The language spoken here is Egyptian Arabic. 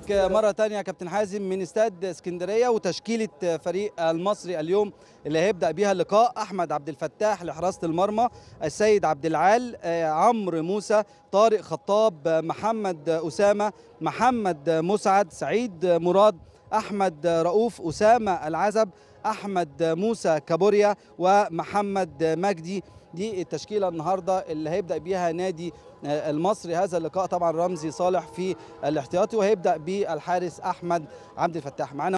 مرة تانية يا كابتن حازم من استاد اسكندرية وتشكيلة فريق المصري اليوم اللي هيبدأ بيها اللقاء أحمد عبد الفتاح لحراسة المرمى السيد عبد العال عمرو موسى طارق خطاب محمد أسامة محمد مسعد سعيد مراد أحمد رؤوف أسامة العزب أحمد موسى كابوريا ومحمد مجدي دي التشكيلة النهاردة اللي هيبدأ بيها نادي المصري هذا اللقاء طبعا رمزي صالح في الاحتياطي وهيبدأ بالحارس أحمد عبد الفتاح معنا